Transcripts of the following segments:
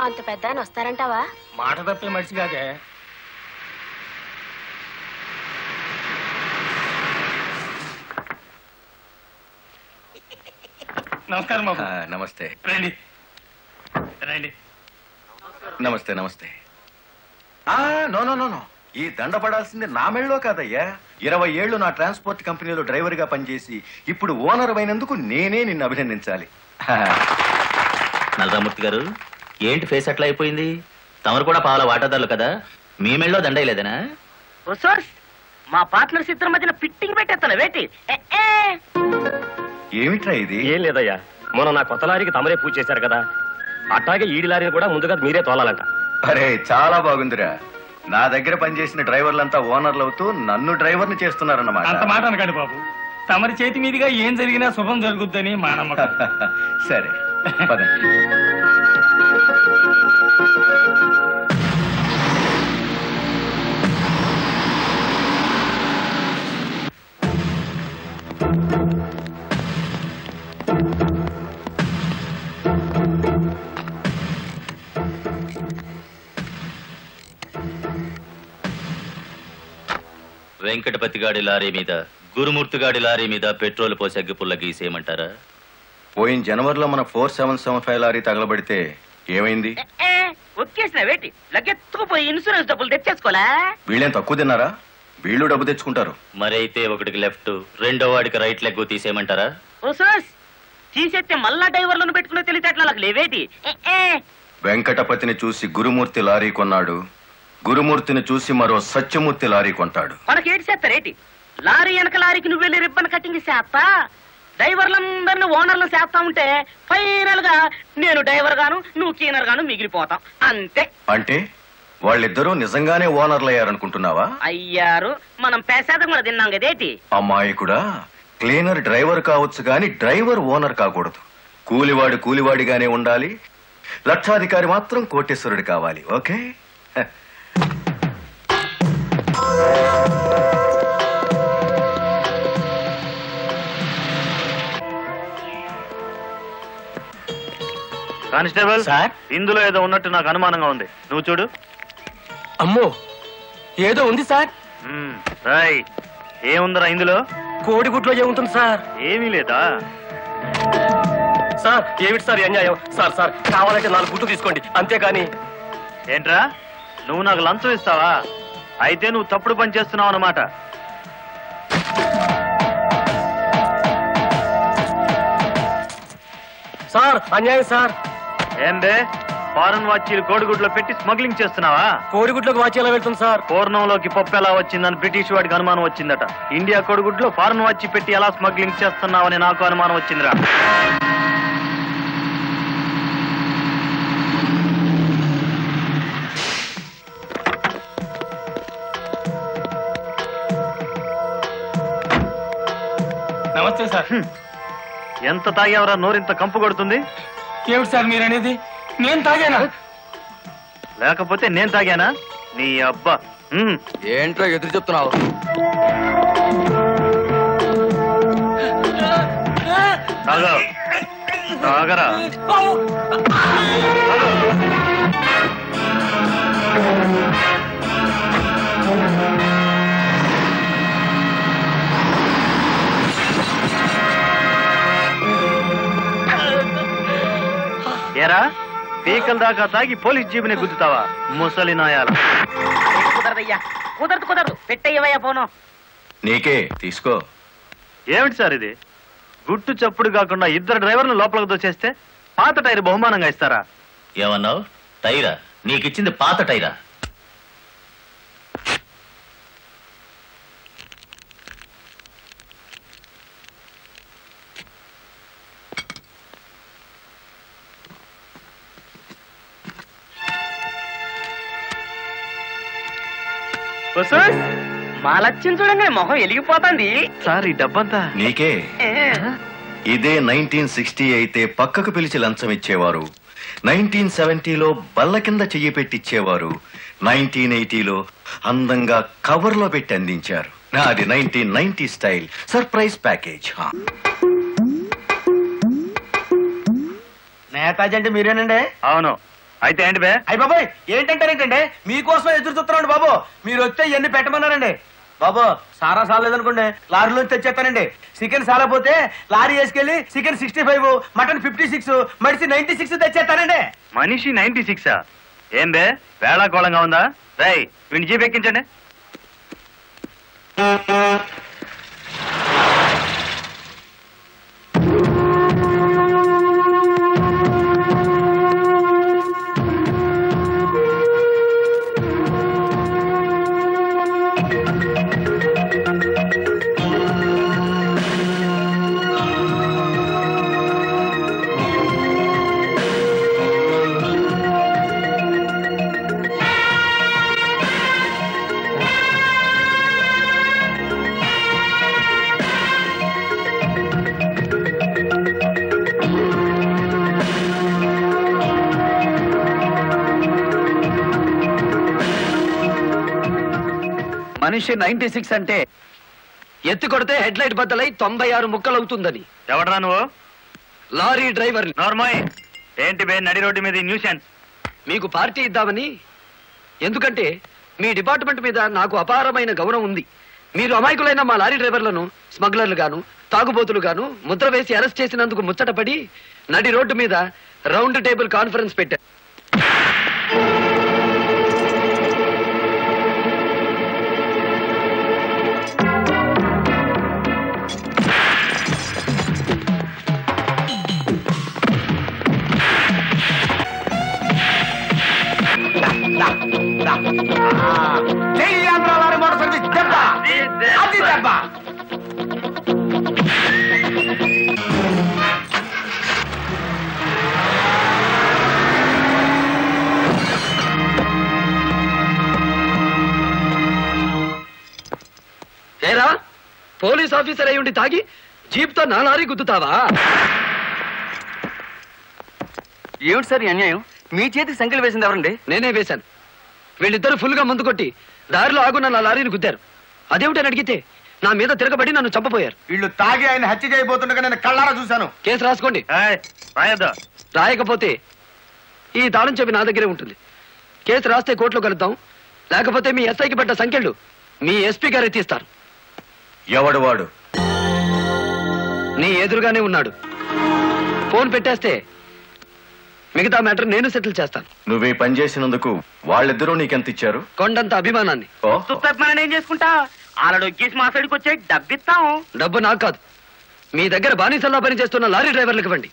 అంత పెద్ద ఆయన వస్తారంటావా మాట తప్పే మనిషి కాదే నమస్కారం బాబు ఆ, నమస్తే రండి రండి నమస్తే నమస్తే ఆ, నో నో నో నో ఈ దండ పడాల్సింది నా మెళ్ళలో కాదయ్యా ఇరవై ఏళ్ళు నా ట్రాన్స్పోర్ట్ కంపెనీలో డ్రైవర్ గా పనిచేసి ఇప్పుడు ఓనర్ అయినందుకు నేనే నిన్ను అభినందించాలి నల్లరామూర్తి గారు ఏంటి ఫేస్ అట్లా అయిపోయింది తమరు కూడా పాల వాటాదారులు కదా మీ మెళ్ళలో దండయలేదనా సోర్స్ మా పార్ట్నర్స్ ఇద్దరి మధ్యన ఫిట్టింగ్ పెట్టేస్తాను వేటి ఏ, ఏ. ఏమిట్రా ఇది ఏం లేదయ్యా మొన్న నా కొత్త లారీకి తమరే పూజ చేశారు కదా అట్లాగే ఈడి లారీని కూడా ముందుగా మీరే తోలాలంట అరే చాలా బాగుందిరా నా దగ్గర పనిచేసిన డ్రైవర్లంతా ఓనర్లు అవుతూ నన్ను డ్రైవర్ని చేస్తున్నారన్నమాట అంత మాట అనకండి బాబు తమరి చేతి మీదుగా ఏం జరిగినా శుభం జరుగుద్దని మా నమ్మకం సరే పదండి వెంకటపతి గాడి లారీ మీద గురుమూర్తి గాడి లారీ మీద పెట్రోల్ పోసి అగ్గిపుల్ల గీసేయమంటారా పోయిన జనవరిలో మన four seven seven five lorry తగలబడితే ఏమైంది ఏ, ఒక్కేసిన వేటి లగ్గెత్తుకుపోయి ఇన్సూరెన్స్ డబ్బులు తెచ్చేసుకోలే వీళ్ళేం తక్కువ తిన్నారా వీళ్ళు డబ్బు తెచ్చుకుంటారు మరైతే ఒకటికి లెఫ్ట్ రెండో వాడికి రైట్ లెగ్ తీసేయమంటారా ఓ సోర్స్ తీసేస్తే మళ్ళా డ్రైవర్లను పెట్టుకునే తెలివితేటలు నాకు లేవేటి ఏ, ఏ. వెంకటపతిని చూసి గురుమూర్తి లారీ కొన్నాడు గురుమూర్తిని చూసి మరో సత్యమూర్తి లారీ కొంటాడు మనకేటి చేస్తారేటి లారీ వెనక లారీకి నువ్వు వెళ్ళి రిబ్బన్ కటింగ్ చేస్తా డ్రైవర్లందరిని ఓనర్లు చేస్తా ఉంటే ఫైనల్ గా నేను డ్రైవర్ గాను నువ్వు క్లీనర్ గాను మిగిలిపోతాం అంతే అంటే వాళ్ళిద్దరూ నిజంగానే ఓనర్లు అయ్యారనుకుంటున్నావా అయ్యారు మనం పేసాదం కూడా తిన్నాం కదేటి అమ్మాయికుడా క్లీనర్ డ్రైవర్ కావచ్చు గాని డ్రైవర్ ఓనర్ కాకూడదు కూలివాడు కూలివాడిగానే ఉండాలి లక్షాధికారి మాత్రం కోటేశ్వరుడు కావాలి ఓకే హ. కానిస్టేబుల్ సార్ ఇందులో ఏదో ఉన్నట్టు నాకు అనుమానంగా ఉంది నువ్వు చూడు అమ్మో ఏదో ఉంది సార్ మ్మ్, రాయ్ ఏముందిరా ఇందులో కోడిగుడ్లో ఏముంటుంది సార్ ఏమీ లేదా సార్ ఏమిటి సార్ ఈ అన్యాయం సార్ సార్ కావాలంటే నాలుగు గుడ్లు తీసుకోండి అంతేగాని ఏంట్రా నువ్వు నాకు లంచం ఇస్తావా అయితే నువ్వు తప్పుడు పని చేస్తున్నావు అన్నమాట సార్ అన్యాయం సార్ ఏం బే ఫారెన్ వాచీలు కోడిగుడ్లో పెట్టి స్మగ్లింగ్ చేస్తున్నావా కోడిగుడ్లోకి వాచి ఎలా వెళ్తుంది సార్ పూర్ణంలోకి పప్పు ఎలా వచ్చిందని బ్రిటిష్ వాడికి అనుమానం వచ్చిందట ఇండియా కోడిగుడ్లో ఫారెన్ వాచి పెట్టి ఎలా స్మగ్లింగ్ చేస్తున్నావని నాకు అనుమానం వచ్చిందిరా నమస్తే సార్ ఎంత తాగావరా నోరింత కంపు కొడుతుంది ఏమిటి సార్ మీరనేది నేను తాగానా లేకపోతే నేను తాగానా నీ అబ్బా మ్మ్. ఏంట్రా ఎదురు చెప్తున్నావు తాగా తాగరా ఏరా పీకల దాకా తాగి పోలీస్ జీబుని గుద్దుతావా ముసలి నాయాల కుదరదయ్యా కుదరదు కుదరదు పెట్టయ్యవయ్యా పోను నీకే తీసుకో ఏమిటి సార్ ఇది గుట్టు చప్పుడు కాకుండా ఇద్దరు డ్రైవర్లు లోపలికి దోచేస్తే పాత టైర్ బహుమానంగా ఇస్తారా ఏమన్నావు టైరా నీకిచ్చింది పాత టైరా సార్ మా లక్ష్యం చూడండి మొహం వెలిగిపోతుంది సార్ ఈ డబ్బంతా నీకే ఇదే నైన్టీన్ సిక్స్టీ అయితే పక్కకు పిలిచి లంచం ఇచ్చేవారు నైన్టీన్ సెవెంటీలో బల్ల కింద చెయ్యి పెట్టిచ్చేవారు నైన్టీన్ ఎయిటీలో అందంగా కవర్లో పెట్టి అందించారు నాది nineteen ninety style surprise package హా. నేతాజీ అంటే మీరేనండి అవును అయితే ఏంటి బే అయ్య బాబోయ్ ఏంటంటారేంటండి మీకోసం ఎదురు చూస్తున్నాండి బాబు మీరు వస్తే ఇవన్నీ పెట్టమన్నారండి బాబు సారా సాలేదనుకోండి లారీలో తెచ్చేస్తానండి చికెన్ సాలపోతే లారీ వేసుకెళ్ళి chicken sixty five mutton fifty six మడిసి నైన్టీ సిక్స్ తెచ్చేస్తానండి మనిషి నైన్టీ సిక్సా ఏం బే వేళాకోళంగా ఉందా రై వీడిని జీప్ ఎక్కించండి మనిషి నైన్టీ సిక్స్ అంటే ఎత్తి కొడితే హెడ్ లైట్ బద్దలై తొంభై ఆరు ముక్కలవుతుందని ఎవడరా నువ్వు లారీ డ్రైవర్ నోర్మాయ్ ఏంటి బే నడి రోడ్డు మీద న్యూసెన్స్ మీకు పార్టీ ఇద్దామని ఎందుకంటే మీ డిపార్ట్మెంట్ మీద నాకు అపారమైన గౌరవం ఉంది మీరు అమాయకులైన మా లారీ డ్రైవర్లను స్మగ్లర్లు గాను తాగుబోతులు గాను ముద్ర వేసి అరెస్ట్ చేసినందుకు ముచ్చటపడి నడి రోడ్డు మీద రౌండ్ టేబుల్ కాన్ఫరెన్స్ పెట్టారు జై ఆంధ్ర లారీ మోటార్ సర్వీస్ దెబ్బ అది దెబ్బ ఏరా పోలీస్ ఆఫీసర్ అయి ఉండి తాగి జీప్తో నా లారీ గుద్దుతావా ఏమిటి సార్ అన్యాయం మీ చేతికి సంఖ్యలు వేసింది ఎవరండి నేనే వేశాను వీళ్ళిద్దరూ ఫుల్గా మందు కొట్టి దారిలో ఆగున్న నా లారీని గుద్దారు అదేమిటని అడిగితే నా మీద తిరగబడి నన్ను చంపపోయారు వీళ్ళు తాగి ఆయన హత్య చేయబోతుండగా నేను కళ్ళారా చూశాను కేసు రాసుకోండి రాయొద్దు రాయకపోతే ఈ తాళం చెవి నా దగ్గరే ఉంటుంది కేసు రాస్తే కోర్టులో కలుద్దాం లేకపోతే మీ ఎస్ఐకి పడ్డ సంఖ్యలు మీ ఎస్పీ గారే తీస్తారు ఎవడు వాడు నీ ఎదురుగానే ఉన్నాడు ఫోన్ పెట్టేస్తే మిగతా మ్యాటర్ నేను సెటిల్ చేస్తాను నువ్వు ఈ పని చేసినందుకు వాళ్ళిద్దరూ నీకెంత ఇచ్చారు కొండంత అభిమానాన్ని ఓ మనం ఏం చేసుకుంటా ఆలడు ఎక్కేసి మా సైడ్కి వచ్చే డబ్బిస్తాం డబ్బు నాకు కాదు మీ దగ్గర బానిసల్లా పనిచేస్తున్న లారీ డ్రైవర్లకు ఇవ్వండి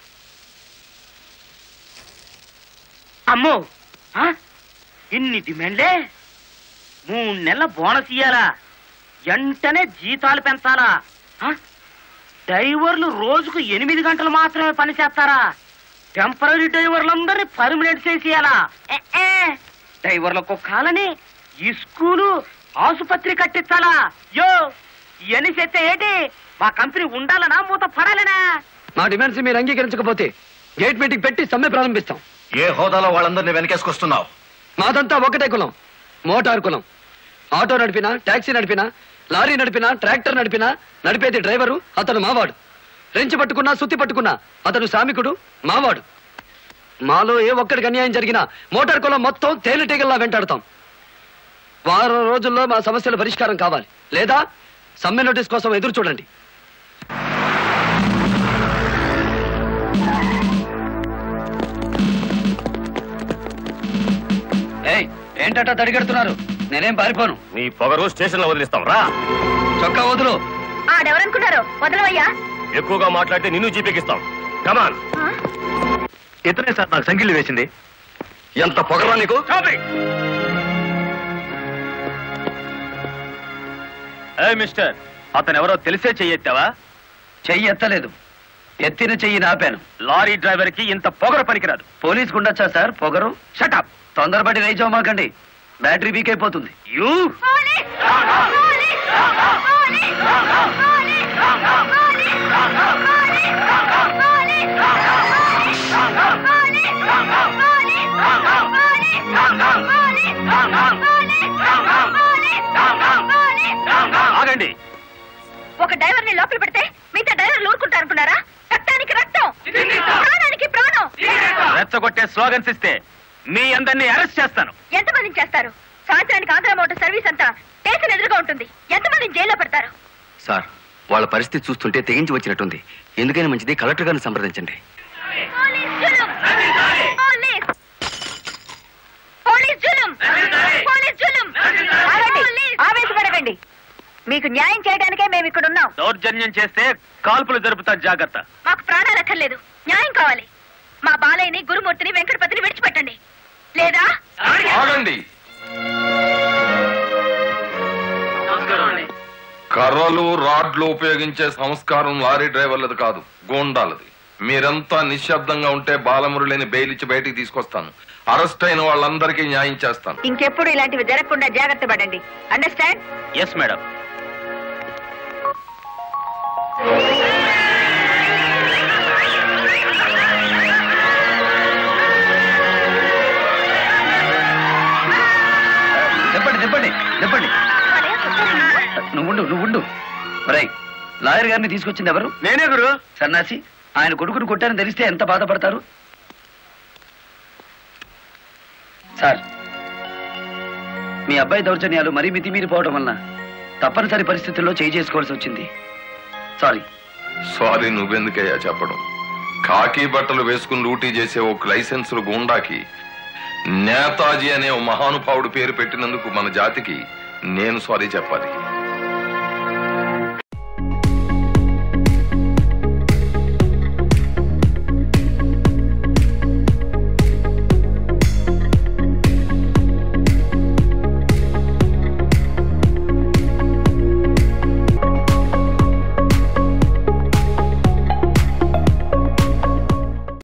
అమ్మో ఆ? ఇన్ని డిమాండ్లే మూడు నెలల బోనస్ ఇయ్యాలా వెంటనే జీతాలు పెంచాలా ఆ? డ్రైవర్లు రోజుకు ఎనిమిది గంటలు మాత్రమే పని చేస్తారా టెంపరీ డ్రైవర్లందరినీ పర్మనెంట్ చేసేయాలా ఏ, ఏ. డ్రైవర్లకు కాలని ఈ స్కూలు ఆసుపత్రి కట్టించాలా యో ఇవన్నీ చేస్తే ఏంటి మా కంపెనీ ఉండాలనా మూత పడాలనా మా డిమాండ్స్ మీరు అంగీకరించకపోతే గేట్ మీటింగ్ పెట్టి సమ్మె ప్రారంభిస్తాం ఏ హోదాలో వాళ్ళందరినీ వెనకేసుకొస్తున్నావు మాదంతా ఒకటే కులం మోటార్ కులం ఆటో నడిపినా టాక్సీ నడిపినా లారీ నడిపినా ట్రాక్టర్ నడిపినా నడిపేది డ్రైవరు అతను మావాడు రెంచి పట్టుకున్నా సుత్తి పట్టుకున్నా అతను శ్రామికుడు మావాడు మాలో ఏ ఒక్కడికి అన్యాయం జరిగినా మోటార్ కులం మొత్తం తేలిటీగల్లా వెంటాడతాం వారం రోజుల్లో మా సమస్యల పరిష్కారం కావాలి లేదా సమ్మె నోటీస్ కోసం ఎదురు చూడండి ఏయ్ ఏంటట తడిగడుతున్నారు నేనేం పారిపోను నీ పొగరు స్టేషన్ లో వదిలిస్తాం రా చొక్కా వదులు ఆడెవరనుకున్నారు వదలవయ్యా ఎక్కువగా మాట్లాడితే నిన్ను జీపెక్కిస్తాం కమాన్ ఇతనే సార్ నాకు సంఖ్యలు వేసింది ఎంత పొగరా నీకు మిస్టర్ అతను ఎవరో తెలిసే చెయ్యెత్తావా చెయ్యి ఎత్తలేదు ఎత్తిన చెయ్యి నాపాను లారీ డ్రైవర్ కి ఇంత పొగర పనికిరాదు పోలీస్ గుండొచ్చా సార్ పొగరు షటప్ తొందరపడి రైచోమాకండి బ్యాటరీ వీక్ అయిపోతుంది యూ ఆగండి ఒక డ్రైవర్ ని లోపల పెడితే మిగతా డ్రైవర్లు ఊరుకుంటారు అనుకున్నారా రక్తానికి రక్తం ప్రాణానికి ప్రాణం రెచ్చగొట్టే స్లోగన్స్ ఇస్తే మీ అందరినీ అరెస్ట్ చేస్తాను ఎంతమందిని చేస్తారు సాయంత్రానికి ఆంధ్ర మోటార్ సర్వీస్ అంతా స్టేషన్ ఎదురుగా ఉంటుంది ఎంతమందిని జైల్లో పెడతారు సార్ వాళ్ళ పరిస్థితి చూస్తుంటే తెగించి వచ్చినట్టుంది ఎందుకైనా మంచిది కలెక్టర్ గారిని సంప్రదించండి పోలీస్ జులుం! పోలీస్! పోలీస్ జులుం! పోలీస్ జులుం! ఆగండి! ఆవేశపడకండి మీకు న్యాయం చేయడానికే మేము ఇక్కడ ఉన్నాం దౌర్జన్యం చేస్తే కాల్పులు జరుపుతా జాగ్రత్త మాకు ప్రాణాలు అక్కర్లేదు న్యాయం కావాలి మా బాలయ్యని గురుమూర్తిని వెంకటపతిని విడిచిపెట్టండి లేదా ఆగండి కర్రలు రాడ్లు ఉపయోగించే సంస్కారం లారీ డ్రైవర్లది కాదు గోండాలది మీరంతా నిశ్శబ్దంగా ఉంటే బాలమురళిని బెయిల్ ఇచ్చి బయటికి తీసుకొస్తాను అరెస్ట్ అయిన వాళ్ళందరికీ న్యాయం చేస్తాను ఇంకెప్పుడు ఇలాంటివి జరగకుండా జాగ్రత్త పడండి అండర్స్టాండ్ ఎస్ మేడం చెప్పండి చెప్పండి చెప్పండి నువ్వుండు నువ్వుండు రై లాయర్ గారిని తీసుకొచ్చింది ఎవరు నేనే గురు సన్నాసి ఆయన కొడుకును కొట్టారని తెలిస్తే ఎంత బాధపడతారు సార్ మీ అబ్బాయి దౌర్జన్యాలు మరీ మితిమీరిపోవడం వలన తప్పనిసరి పరిస్థితుల్లో చేయి చేసుకోవాల్సి వచ్చింది సారీ సారీ నువ్వెందుకయ్యా చెప్పడం కాకి బట్టలు వేసుకుని డ్యూటీ చేసే ఒక లైసెన్సులు గూండాకి నేతాజీ అనే ఓ మహానుభావుడు పేరు పెట్టినందుకు మన జాతికి నేను సారీ చెప్పాలి